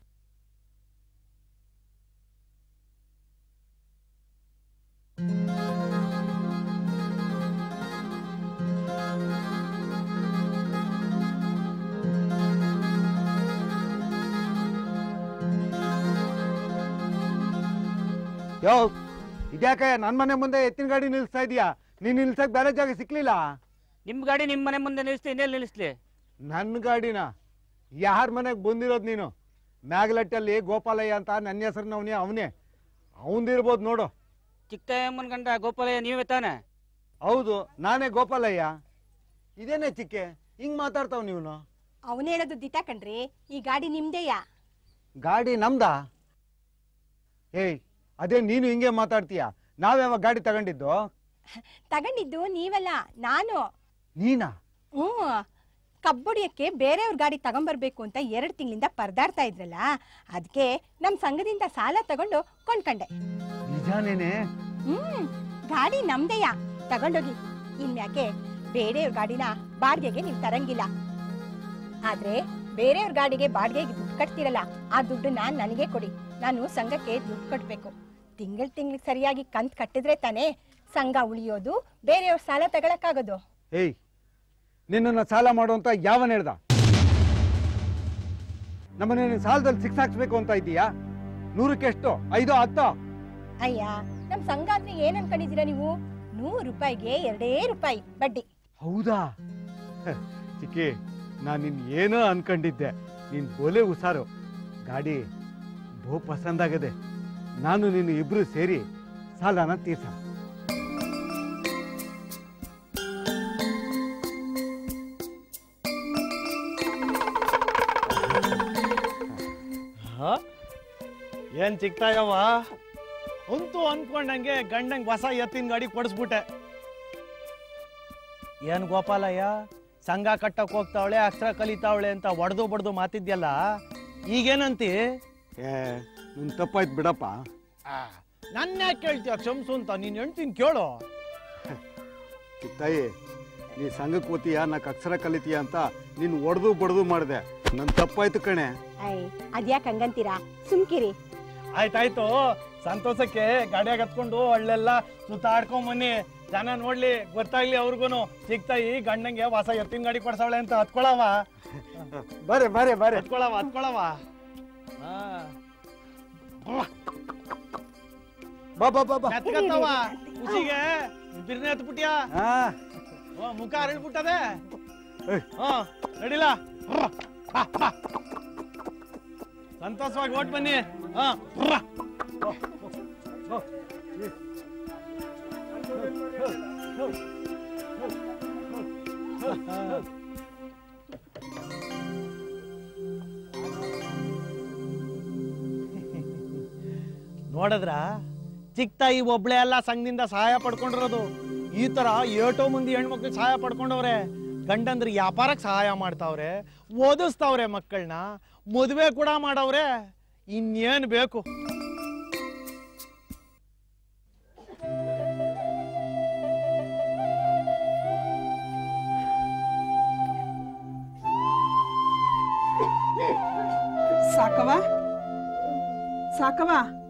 ಯೋ ಇದ್ಯಾಕೆ ನನ್ನ ಮನೆ ಮುಂದೆ ಎತ್ತಿನ ಗಾಡಿ ನಿಲ್ಲಿಸ್ತಾ ಇದೀಯಾ ನೀನ್ ನಿಲ್ಸಕ್ ಬೇರೆ ಜಾಗ ಸಿಕ್ಲಿಲ್ಲ ನಿಮ್ ಗಾಡಿ ನಿಮ್ ಮನೆ ಮುಂದೆ ನಿಲ್ಲಿಸ್ತಿ ಇನ್ನೆಲ್ಲಿ ನಿಲ್ಲಿಸ್ಲಿ ನನ್ನ ಗಾಡಿನ ಯಾರ ಮನೆಗೆ ಬಂದಿರೋದು ನೀನು ಮ್ಯಾಗ್ಲಟ್ಟಲ್ಲಿ ಗೋಪಾಲಯ್ಯ ಅಂತ ನನ್ನ ಹೆಸರಿನವನೇ ಅವನೇ ಅವಂದಿರ್ಬೋದು ನೋಡು ಚಿಕ್ಕಮ್ಮನ ಗಂಡ ಗೋಪಾಲಯ್ಯ ನೀವೇ ತಾನೆ ಹೌದು ನಾನೇ ಗೋಪಾಲಯ್ಯ ಇದೇನೇ ಚಿಕ್ಕೆ ಹಿಂಗ್ ಮಾತಾಡ್ತಾವ್ ನೀವನು ಅವನು ಹೇಳೋದು ದಿಟ ಕಣ್ರಿ ಈ ಗಾಡಿ ನಿಮ್ದೇಯಾ ಗಾಡಿ ನಮ್ದಾ ಏಯ್ ಅದೇ ನೀನು ಹಿಂಗೆ ಮಾತಾಡ್ತೀಯ ನಾವ್ಯಾವ ಗಾಡಿ ತಗೊಂಡಿದ್ದು ತಗೊಂಡಿದ್ದು ನೀವಲ್ಲ ನಾನು ನೀನಾ ಹ್ಞೂ ಕಬ್ಬುಡಿಯಕ್ಕೆ ಬೇರೆಯವ್ರ ಗಾಡಿ ತಗೊಂಬರ್ಬೇಕು ಅಂತ ಎರಡು ತಿಂಗಳಿಂದ ಪರದಾಡ್ತಾ ಇದ್ರಲ್ಲ ಅದಕ್ಕೆ ನಮ್ಮ ಸಂಘದಿಂದ ಸಾಲ ತಗೊಂಡು ಕೊಂಡ್ಕಂಡೆ ನಿಜಾನೇನೆ ಹ್ಮ್ ಗಾಡಿ ನಮ್ದೆಯಾ ತಗೊಂಡೋಗಿ ಇನ್ಮ್ಯಾಕೆ ಬೇರೆಯವ್ರ ಗಾಡಿನ ಬಾಡಿಗೆಗೆ ನೀವು ತರಂಗಿಲ್ಲ ಆದ್ರೆ ಬೇರೆಯವ್ರ ಗಾಡಿಗೆ ಬಾಡಿಗೆಗೆ ದುಡ್ಡು ಕಟ್ತಿರಲ್ಲ ಆ ದುಡ್ಡನ್ನ ನನಗೆ ಕೊಡಿ ನಾನು ಸಂಘಕ್ಕೆ ದುಡ್ಡು ಕಟ್ಟಬೇಕು ತಿಂಗಳ ತಿಂಗಳಿಗೆ ಸರಿಯಾಗಿ ಕಂತ್ ಕಟ್ಟಿದ್ರೆ ತಾನೇ ಸಂಘ ಉಳಿಯೋದು ಬೇರೆಯವ್ರ ಸಾಲ ತಗೊಳಕ್ಕಾಗೋದು ಏಯ್ ನಿನ್ನನ್ನು ಸಾಲ ಮಾಡುವಂತ ಯಾವನ್ ಹೇಳ್ದ ನಮ್ಮನ್ನ ನೀನು ಸಾಲದಲ್ಲಿ ಸಿಕ್ಸ್ ಹಾಕ್ಸ್ಬೇಕು ಅಂತ ಇದೀಯಾ ನೂರಕ್ಕೆ ಎಷ್ಟು ಐದು ಹತ್ತು ಅಯ್ಯ ನಮ್ ಸಂಘ ಅಂದ್ರೆ ಏನ್ ಅನ್ಕೊಂಡಿದೀರಾ ನೀವು ನೂರು ರೂಪಾಯಿಗೆ ಎರಡೇ ರೂಪಾಯಿ ಬಡ್ಡಿ ಹೌದಾ ಹ, ಚಿಕ್ಕಿ ನಾನು ನಿನ್ ಏನೋ ಅನ್ಕೊಂಡಿದ್ದೆ ನೀನ್ ಬೋಲೆ ಹುಷಾರು ಗಾಡಿ ಬಹು ಪಸಂದಾಗದೆ ನಾನು ನೀನು ಇಬ್ರು ಸೇರಿ ಸಾಲನ ತೀರ್ಸ ಹ? ಏನ್ ಚಿಕ್ತಾಯವ ಅಂತೂ ಅನ್ಕೊಂಡಂಗೆ ಗಂಡಂಗ್ ಹೊಸ ಎತ್ತಿನ ಗಾಡಿ ಕೊಡಿಸ್ಬಿಟ್ಟೆ ಏನ್ ಗೋಪಾಲಯ್ಯ ಸಂಘ ಕಟ್ಟಕ್ ಹೋಗ್ತಾವಳೆ ಅಕ್ಷರ ಕಲಿತಾವಳೆ ಅಂತ ಒಡ್ದು ಬಡ್ದು ಮಾತಿದ್ಯಲ್ಲ ಈಗೇನಂತಿ ಏ ನಿನ್ ತಪ್ಪಾಯ್ತು ಬಿಡಪ್ಪ ನನ್ನ ಯಾಕೆ ಕೇಳ್ತೀಯ ಕ್ಷಮ್ಸು ಅಂತ ನೀನ್ ಹೇಳ್ತೀನಿ ಕೇಳು ತಾಯಿ ನೀ ಸಂಘಕ್ಕೆ ಓದ್ತೀಯ ನಾ ಅಕ್ಷರ ಕಲಿತೀಯ ಅಂತ ನೀನು ಒಡೆದು ಬಡ್ದು ಮಾಡಿದೆ ನನ್ ತಪ್ಪಾಯ್ತು ಕಣೆ ಐ ಅದ್ಯಾಕ್ ಹಂಗಂತೀರಾ ಸುಮ್ಕಿರಿ ಆಯ್ತಾಯ್ತು ಸಂತೋಷಕ್ಕೆ ಗಾಡಿಯಾಗ ಹತ್ಕೊಂಡು ಅಲ್ಲೆಲ್ಲ ಸುತ್ತಾಡ್ಕೊಂಡ್ ಬನ್ನಿ ಜನ ನೋಡ್ಲಿ ಗೊತ್ತಾಗ್ಲಿ ಅವ್ರಿಗೂನು ಸಿಗ್ತಾಯಿ ಗಂಡಂಗೆ ಹೊಸ ಎತ್ತಿನ ಗಾಡಿ ಕೊಡ್ಸವಳೆ ಅಂತ ಹತ್ಕೊಳವ ಬರೇ ಬರೇ ಬರೇ ಹತ್ಕೊಳವ ಹತ್ಕೊಳವ ಹಾ ಬಾ ಬಾ ಬಾ ಬಾ ಮೆತ್ಕತ್ತವ ಖುಷಿಗೆ ಬಿರ್ನೆ ಹತ್ಬಿಟ್ಯಾ ಹಾ ಓ, ಮುಖ ಅರಳ್ಬಿಟ್ಟದೆ ಹಾ ನಡಿಲ ಸಂತೋಷವಾಗಿ ಓಟ್ ಬನ್ನಿ ಹಾ ನೋಡಿದ್ರ ಚಿಕ್ಕ ತಾಯಿ ಒಬ್ಳೆ ಅಲ್ಲ ಸಂಘದಿಂದ ಸಹಾಯ ಪಡ್ಕೊಂಡಿರೋದು ಈ ತರ ಏಟೋ ಮಂದಿ ಹೆಣ್ಮಕ್ಳಿಗೆ ಸಹಾಯ ಪಡ್ಕೊಂಡವ್ರೆ ಗಂಡಂದ್ರ ವ್ಯಾಪಾರಕ್ಕೆ ಸಹಾಯ ಮಾಡ್ತಾವ್ರೆ ಓದಿಸ್ತಾವ್ರೆ ಮಕ್ಕಳನ್ನ ಮದುವೆ ಕೂಡ ಮಾಡವ್ರೆ ಇನ್ನೇನ್ ಬೇಕು ಸಾಕವ ಸಾಕವ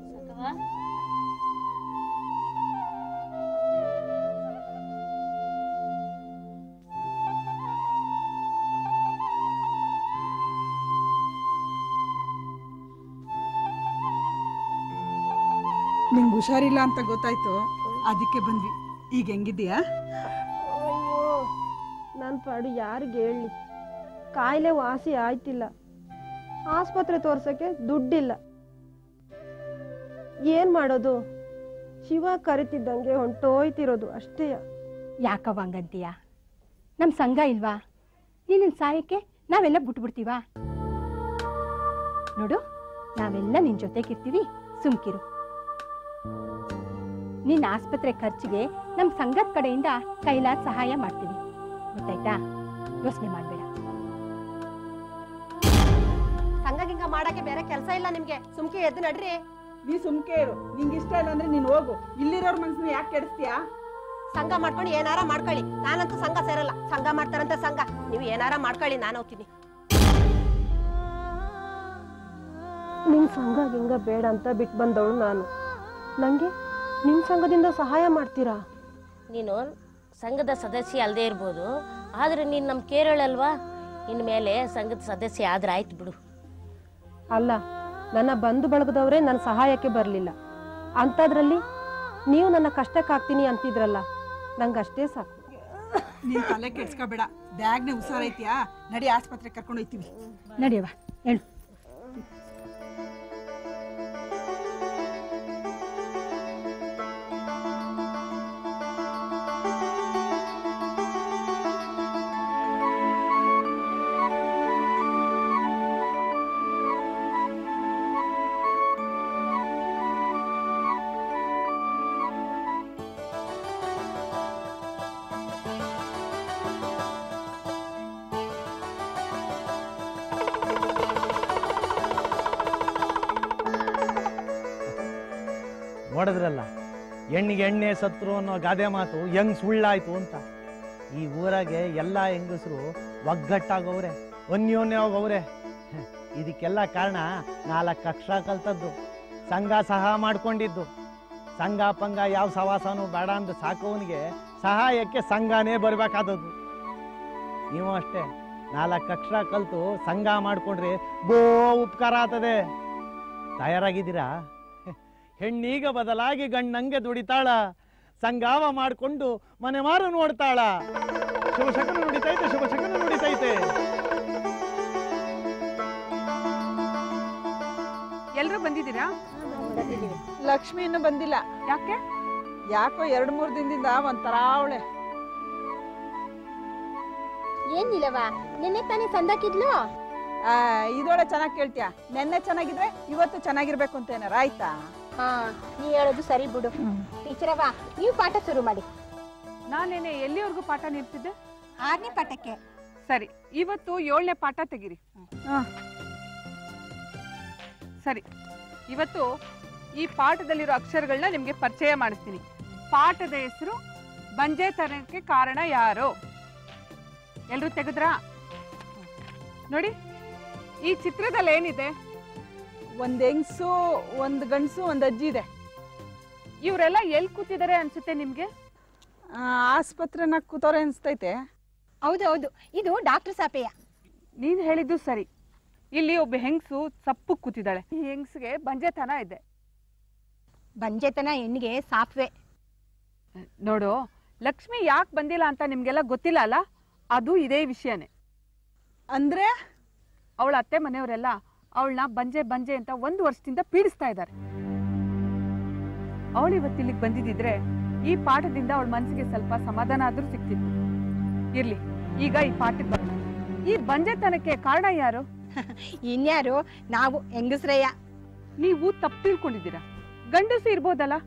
ನಿಂಗೆ ಹುಷಾರಿಲ್ಲ ಅಂತ ಗೊತ್ತಾಯ್ತು ಅದಕ್ಕೆ ಬಂದ್ವಿ ಈಗ ಹೆಂಗಿದ್ಯಾ ಅಯ್ಯೋ ನನ್ನ ಪಾಡು ಯಾರಿಗೆ ಹೇಳಲಿ ಕಾಯಿಲೆ ವಾಸಿ ಆಯ್ತಿಲ್ಲ ಆಸ್ಪತ್ರೆ ತೋರ್ಸಕ್ಕೆ ದುಡ್ಡಿಲ್ಲ ಏನ್ ಮಾಡೋದು ಶಿವ ಕರಿತಿದ್ದಂಗೆ ಹೊಂಟೋಯ್ತಿರೋದು ಅಷ್ಟೇ ಯಾಕವ್ವ ಹಂಗಂತೀಯ ನಮ್ಮ ಸಂಘ ಇಲ್ವಾ ನಿನ್ನ ಸಾಯಕ್ಕೆ ನಾವೆಲ್ಲ ಬಿಟ್ಬಿಡ್ತೀವಾ ನೋಡು ನಾವೆಲ್ಲ ನಿನ್ ಜೊತೆಗಿರ್ತೀವಿ ಸುಮ್ಕಿರು ನಿನ್ನ ಆಸ್ಪತ್ರೆ ಖರ್ಚಿಗೆ ನಮ್ಮ ಸಂಘದ ಕಡೆಯಿಂದ ಕೈಲಾದ ಸಹಾಯ ಮಾಡ್ತೀವಿ ಗೊತ್ತಾಯ್ತಾ ಯೋಚನೆ ಮಾಡಬೇಡ ಸಂಘ ಗಿಂಗ ಮಾಡಕ್ಕೆ ಬೇರೆ ಕೆಲಸ ಇಲ್ಲ ನಿಮ್ಗೆ ಸುಮ್ಕೆ ಎದ್ದು ನಡ್ರಿ ನೀ ಸುಮ್ಕೆ ಇರು ನಿಂಗೆ ಇಷ್ಟ ಇಲ್ಲ ಅಂದ್ರೆ ನೀನು ಹೋಗು ಇಲ್ಲಿರೋರ್ ಮನ್ಸನ್ನ ಯಾಕೆ ಕೆಡಿಸ್ತೀಯಾ ಸಂಘ ಮಾಡ್ಕೊಂಡು ಏನಾರ ಮಾಡ್ಕೊಳ್ಳಿ ನಾನಂತೂ ಸಂಘ ಸೇರಲ್ಲ ಸಂಘ ಮಾಡ್ತಾರಂತ ಸಂಘ ನೀವು ಏನಾರ ಮಾಡ್ಕೊಳ್ಳಿ ನಾನು ಹೋಗ್ತೀನಿ ನಿಮ್ ಸಂಘ ಗಿಂಗ ಬೇಡ ಅಂತ ಬಿಟ್ಟು ಬಂದವಳು ನಾನು ನಂಗೆ ನಿಮ್ ಸಂಘದಿಂದ ಸಹಾಯ ಮಾಡ್ತೀರಾ ನೀನು ಸಂಘದ ಸದಸ್ಯ ಅಲ್ಲದೆ ಇರ್ಬೋದು ಆದರೆ ನೀನು ನಮ್ಮ ಕೇರಳಲ್ವಾ ಇನ್ಮೇಲೆ ಸಂಘದ ಸದಸ್ಯ ಆದ್ರೆ ಆಯ್ತು ಬಿಡು ಅಲ್ಲ ನನ್ನ ಬಂಧು ಬಳಗದವರೇ ನನ್ನ ಸಹಾಯಕ್ಕೆ ಬರಲಿಲ್ಲ ಅಂಥದ್ರಲ್ಲಿ ನೀವು ನನ್ನ ಕಷ್ಟಕ್ಕಾಗ್ತೀನಿ ಅಂತಿದ್ರಲ್ಲ ನಂಗೆ ಅಷ್ಟೇ ಸಾಕು ನೀನ್ ತಲೆ ಕೆಡ್ಸ್ಕೋಬೇಡ ಬ್ಯಾಗ್ನೆ ಹುಷಾರೈತಿಯಾ ನಡಿ ಆಸ್ಪತ್ರೆ ಕರ್ಕೊಂಡು ಹೋಯ್ತೀವಿ ನಡಿಯವ ಹೇಳು ನೋಡಿದ್ರಲ್ಲ ಹೆಣ್ಣಿಗೆ ಎಣ್ಣೆ ಸತ್ರು ಅನ್ನೋ ಗಾದೆ ಮಾತು ಹೆಂಗ್ ಸುಳ್ಳಾಯ್ತು ಅಂತ ಈ ಊರಾಗೆ ಎಲ್ಲ ಹೆಂಗಸರು ಒಗ್ಗಟ್ಟಾಗವ್ರೆ ಅನ್ಯೋನ್ಯವಾಗವ್ರೆ ಹ, ಇದಕ್ಕೆಲ್ಲ ಕಾರಣ ನಾಲ್ಕು ಅಕ್ಷರ ಕಲ್ತದ್ದು ಸಂಘ ಸಹ ಮಾಡ್ಕೊಂಡಿದ್ದು ಸಂಘ ಪಂಗ ಯಾವ ಸವಾಸನೂ ಬೇಡ ಅಂದು ಸಾಕೋವನಿಗೆ ಸಹಾಯಕ್ಕೆ ಸಂಘನೇ ಬರ್ಬೇಕಾದದ್ದು ನೀವು ಅಷ್ಟೇ ನಾಲ್ಕು ಅಕ್ಷರ ಕಲ್ತು ಸಂಘ ಮಾಡ್ಕೊಂಡ್ರೆ ಬೋ ಉಪಕಾರ ಆಗ್ತದೆ ತಯಾರಾಗಿದ್ದೀರಾ ಹೆಣ್ಣೀಗ ಬದಲಾಗಿ ಗಂಡಂಗೆ ದುಡಿತಾಳ ಸಂಗಾವ ಮಾಡಿಕೊಂಡು ಮನೆ ಮಾರು ನೋಡ್ತಾಳ ಶುಭ ಶಕನ ನುಡಿತೈತೆ ಶುಭ ಶಕನ ನುಡಿತೈತೆ ಎಲ್ರು ಬಂದಿದ್ದೀರಾ ಲಕ್ಷ್ಮಿ ಇನ್ನೂ ಬಂದಿಲ್ಲ ಯಾಕೆ ಯಾಕೋ ಎರಡ್ ಮೂರ್ ದಿನದಿಂದ ಒಂಥರ ಅವಳೆ ಏನಿಲ್ಲವ ನಿನ್ನೆ ತಾನೇ ಸಂದಾಕಿದ್ಲು ಇದೊಳೆ ಚೆನ್ನಾಗಿ ಕೇಳ್ತೀಯ ನೆನ್ನೆ ಚೆನ್ನಾಗಿದ್ರೆ ಇವತ್ತು ಚೆನ್ನಾಗಿರ್ಬೇಕು ಅಂತ ಏನಾರ ಆಯ್ತಾ ಹಾ ನೀ ಹೇಳೋದು ಸರಿ ಬಿಡು ಟೀಚರವ ನೀವು ಪಾಠ ಶುರು ಮಾಡಿ ನಾನೇನೆ ಎಲ್ಲಿವರೆಗೂ ಪಾಠ ನೀಡ್ತಿದ್ದೆ ಆರನೇ ಪಾಠಕ್ಕೆ ಸರಿ ಇವತ್ತು ಏಳನೇ ಪಾಠ ತೆಗಿರಿ ಸರಿ ಇವತ್ತು ಈ ಪಾಠದಲ್ಲಿರೋ ಅಕ್ಷರಗಳನ್ನ ನಿಮ್ಗೆ ಪರಿಚಯ ಮಾಡಿಸ್ತೀನಿ ಪಾಠದ ಹೆಸರು ಬಂಜೆತನಕ್ಕೆ ಕಾರಣ ಯಾರು ಎಲ್ರು ತೆಗೆದ್ರಾ ನೋಡಿ ಈ ಚಿತ್ರದಲ್ಲಿ ಏನಿದೆ ಒಂದ್ ಹೆಂಗ್ಸು ಒಂದ್ ಗಂಡ್ಸು ಒಂದ್ ಅಜ್ಜಿ ಇದೆ ಇವರೆಲ್ಲ ಎಲ್ಲಿ ಕೂತಿದ್ದಾರೆ ಅನ್ಸುತ್ತೆ ನಿಮ್ಗೆ ಆಸ್ಪತ್ರೆನ ಕೂತವ್ರೆ ಅನ್ಸ್ತೈತೆ ಹೌದು ಹೌದು ಇದು ಡಾಕ್ಟರ್ ಸಾಪಯ್ಯ ನೀನ್ ಹೇಳಿದ್ದು ಸರಿ ಇಲ್ಲಿ ಒಬ್ಬ ಹೆಂಗಸು ಸಪ್ಪು ಕೂತಿದ್ದಾಳೆ ಈ ಹೆಂಗಸಿಗೆ ಬಂಜೆತನ ಇದೆ ಬಂಜೆತನ ಹೆಣ್ಣಿಗೆ ಸಾಫ್ವೆ ನೋಡು ಲಕ್ಷ್ಮಿ ಯಾಕೆ ಬಂದಿಲ್ಲ ಅಂತ ನಿಮ್ಗೆಲ್ಲ ಗೊತ್ತಿಲ್ಲ ಅಲ್ಲ ಅದು ಇದೇ ವಿಷಯನೇ ಅಂದ್ರೆ ಅವಳ ಅತ್ತೆ ಮನೆಯವರೆಲ್ಲ ಅವಳನ್ನ ಬಂಜೆ ಬಂಜೆ ಅಂತ ಒಂದು ವರ್ಷದಿಂದ ಪೀಡಿಸ್ತಾ ಇದ್ದಾರೆ ಅವಳು ಇವತ್ತು ಇಲ್ಲಿಗೆ ಬಂದಿದ್ದಿದ್ರೆ ಈ ಪಾಠದಿಂದ ಅವಳ ಮನಸ್ಸಿಗೆ ಸ್ವಲ್ಪ ಸಮಾಧಾನ ಆದ್ರೂ ಸಿಕ್ತಿತ್ತು ಇರ್ಲಿ ಈಗ ಈ ಪಾಠಕ್ಕೆ ಬರೋಣ ಈ ಬಂಜೆತನಕ್ಕೆ ಕಾರಣ ಯಾರು ಇನ್ಯಾರು ನಾವು ಹೆಂಗಸ್ರಯ್ಯ ನೀವು ತಪ್ಪು ತಿಳ್ಕೊಂಡಿದ್ದೀರಾ ಗಂಡಸು ಇರ್ಬೋದಲ್ಲ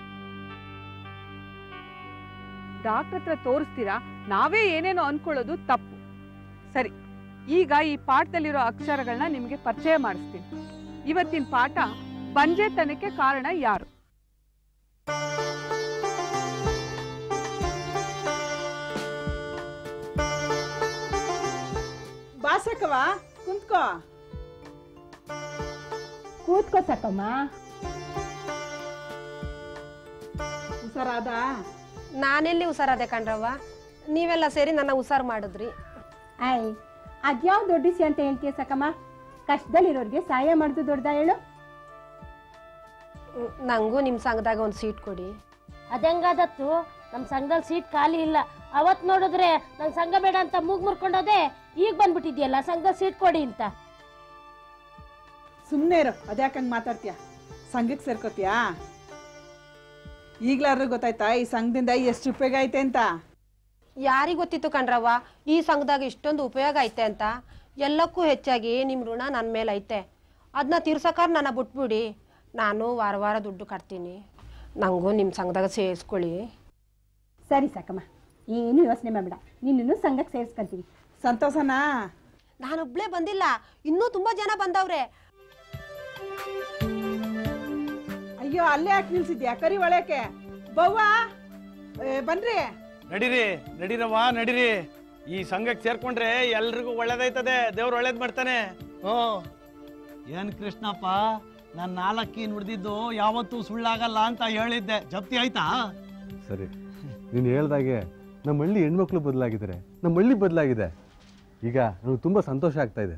ಡಾಕ್ಟರ್ ಹತ್ರ ತೋರಿಸ್ತೀರಾ ನಾವೇ ಏನೇನೋ ಅನ್ಕೊಳ್ಳೋದು ತಪ್ಪು ಸರಿ ಈಗ ಈ ಪಾಠದಲ್ಲಿರೋ ಅಕ್ಷರಗಳನ್ನ ನಿಮ್ಗೆ ಪರಿಚಯ ಮಾಡಿಸ್ತೀನಿ ಇವತ್ತಿನ ಪಾಠ ಬಂಜೆತನಕ್ಕೆ ಕಾರಣ ಯಾರು ಬಾಸಕವ ಕುಂತ್ಕೋ ಕೂತ್ಕೋ ಸಾಕಮ್ಮ ಹುಷಾರಾದ ನಾನೆಲ್ಲಿ ಹುಷಾರಾದೆ ಕಣ್ರವ್ವ ನೀವೆಲ್ಲ ಸೇರಿ ನನ್ನ ಹುಷಾರು ಮಾಡಿದ್ರಿ ಆಯ್ ಅದ್ಯಾವ ದೊಡ್ಡ ವಿಷಯ ಅಂತ ಹೇಳ್ತೀಯ ಸಾಕಮ್ಮ ಕಷ್ಟದಲ್ಲಿರೋರ್ಗೆ ಸಹಾಯ ಮಾಡುದು ದೊಡ್ಡದ ಹೇಳು ಹ್ಮ್, ನಂಗೂ ನಿಮ್ಮ ಸಂಘದಾಗ ಒಂದು ಸೀಟ್ ಕೊಡಿ ಅದಂಗಾದತ್ತು ನಮ್ಮ ಸಂಘದಲ್ಲಿ ಸೀಟ್ ಖಾಲಿ ಇಲ್ಲ ಅವತ್ ನೋಡಿದ್ರೆ ನಂಗೆ ಸಂಘ ಬೇಡ ಅಂತ ಮೂಗ್ ಮುರ್ಕೊಂಡೋದೆ ಈಗ ಬಂದ್ಬಿಟ್ಟಿದ್ಯಲ್ಲ ಸಂಘ ಸೀಟ್ ಕೊಡಿ ಅಂತ ಸುಮ್ಮನೆ ಇರು ಅದ್ಯಾಕಂಗ್ ಮಾತಾಡ್ತೀಯ ಸಂಘಕ್ಕೆ ಸೇರ್ಕೋತೀಯಾ ಈಗ್ಲಾದ್ರೂ ಗೊತ್ತಾಯ್ತಾ ಈ ಸಂಘದಿಂದ ಎಷ್ಟು ಉಪಯೋಗ ಐತೆ ಅಂತ ಯಾರಿಗ್ ಗೊತ್ತಿತ್ತು ಕಣ್ರವ್ವ ಈ ಸಂಘದಾಗ ಇಷ್ಟೊಂದು ಉಪಯೋಗ ಐತೆ ಅಂತ ಎಲ್ಲಕ್ಕೂ ಹೆಚ್ಚಾಗಿ ನಿಮ್ಮ ಋಣ ನನ್ನ ಮೇಲೆ ಐತೆ ಅದನ್ನ ತೀರ್ಸಕ್ಕಾರ ನನ್ನ ಬಿಟ್ಬಿಡಿ ನಾನು ವಾರ ವಾರ ದುಡ್ಡು ಕಟ್ತೀನಿ ನನಗೂ ನಿಮ್ಮ ಸಂಘದಾಗ ಸೇರಿಸ್ಕೊಳ್ಳಿ ಸರಿ ಸಾಕಮ್ಮ ಏನು ಯೋಚನೆ ಮಾಡಬೇಡ ನಿನ್ನನ್ನು ಸಂಘಕ್ಕೆ ಸೇರಿಸ್ಕೊಂತೀವಿ ಸಂತೋಷನಾ ನಾನೊಬ್ಳೇ ಬಂದಿಲ್ಲ ಇನ್ನೂ ತುಂಬಾ ಜನ ಬಂದವ್ರೆ ಅಯ್ಯೋ ಅಲ್ಲೇ ಯಾಕೆ ನಿಲ್ಸಿದ್ಯಾ ಕರಿ ಒಳಕ್ಕೆ ಬವ್ವ ಏ, ಬನ್ರಿ ನಡೀರಿ ನಡೀರವ್ವ ನಡೀರಿ ಈ ಸಂಘಕ್ಕೆ ಸೇರ್ಕೊಂಡ್ರೆ ಎಲ್ರಿಗೂ ಒಳ್ಳೇದೈತದೆ ದೇವ್ರು ಒಳ್ಳೇದ್ ಮಾಡ್ತಾನೆ ಹ್ಞೂ ಏನ್ ಕೃಷ್ಣಪ್ಪ ನಾನು ನಾಲ್ಕಿ ನುಡ್ದಿದ್ದು ಯಾವತ್ತೂ ಸುಳ್ಳಾಗಲ್ಲ ಅಂತ ಹೇಳಿದ್ದೆ ಜಪ್ತಿ ಆಯ್ತಾ ಸರಿ ನೀನು ಹೇಳ್ದಾಗೆ ನಮ್ಮ ಹಳ್ಳಿ ಹೆಣ್ಮಕ್ಳು ಬದಲಾಗಿದ್ದಾರೆ ನಮ್ಮ ಹಳ್ಳಿ ಬದಲಾಗಿದೆ ಈಗ ನನಗೆ ತುಂಬ ಸಂತೋಷ ಆಗ್ತಾ ಇದೆ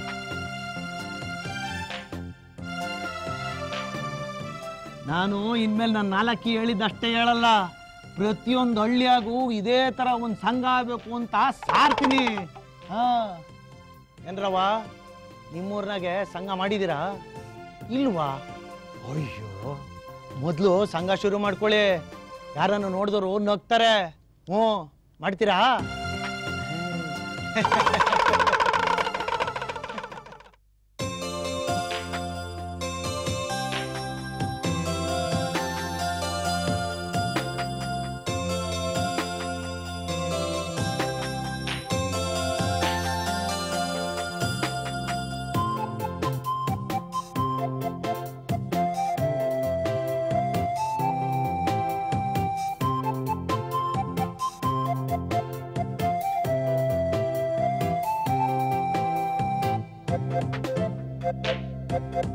ನಾನು ಇನ್ಮೇಲೆ ನಾನು ನಾಲ್ಕಿ ಹೇಳಿದ್ದಷ್ಟೇ ಹೇಳಲ್ಲ ಪ್ರತಿಯೊಂದು ಹಳ್ಳಿಯಾಗೂ ಇದೇ ತರ ಒಂದು ಸಂಘ ಆಗ್ಬೇಕು ಅಂತ ಸಾರ್ತೀನಿ ಹಾ ಏನ್ರವ ನಿಮ್ಮೂರ್ನಾಗೆ ಸಂಘ ಮಾಡಿದ್ದೀರಾ ಇಲ್ವಾ ಅಯ್ಯೋ ಮೊದಲು ಸಂಘ ಶುರು ಮಾಡ್ಕೊಳ್ಳಿ ಯಾರನ್ನು ನೋಡಿದವರು ನಗ್ತಾರೆ ಹ್ಞೂ ಮಾಡ್ತೀರಾ Thank you.